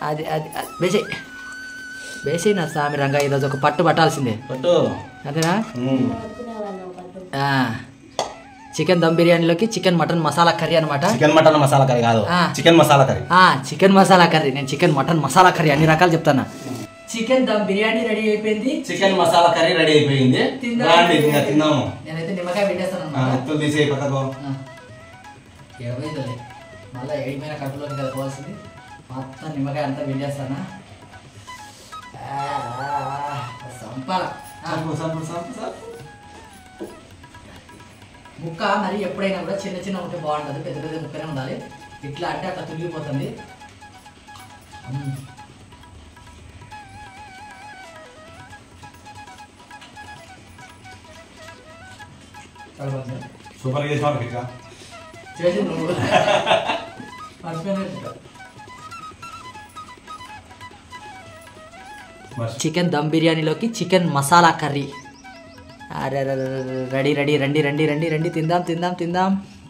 అది అది అది బేసే బేసే నా స్వామి రంగా ఈరోజు ఒక పట్టు పట్టాల్సిందే పట్టు అంతేనా ఉమ్. ఆ, చికెన్ దమ్ బిర్యానీలోకి చికెన్ మటన్ మసాలా కర్రీ అనమాట చికెన్ మటన్ మసాలా కర్రీ కాదు ఆ. చికెన్ మసాలా కర్రీ ఆ, చికెన్ మసాలా కర్రీ నేను చికెన్ మటన్ మసాలా కర్రీ అన్ని రకాలు చెప్తాను చికెన్ దమ్ బిర్యానీ రెడీ అయిపోయింది చికెన్ మసాలా కర్రీ రెడీ అయిపోయింది తిందాం. రాండి ఇంకా తిందాము నేనైతే నిమ్మకాయ పెట్టేస్తాను ఆ, అనమాట ఎత్తులు తీసేయి పక్కకు ఏమైందిలే మళ్ళీ ఏడిపోయిన కడుపులోకి కదా పోవాల్సింది మొత్తం నిమ్మకాయ అంతా వెళ్ళేస్తానా సంపాల సంపు, సంపు, సంపు, సంపు. ముక్క మరి ఎప్పుడైనా కూడా చిన్న చిన్న ఉంటే బాగుంటుంది పెద్ద పెద్ద ముక్కనే ఉండాలి ఇట్లా అంటే అట్లా తులిగిపోతుంది మ్మ్. సరిపోతుంది. సూపర్ చేసి పంపి ఇట్లా. చేసి నువ్వు మర్చిపోయినట్టు బస్. చికెన్ దమ్ బిర్యానీలోకి చికెన్ మసాలా కర్రీ అరే రెడీ రెడీ రండి రండి రండి రండి తిందాం తిందాం తిందాం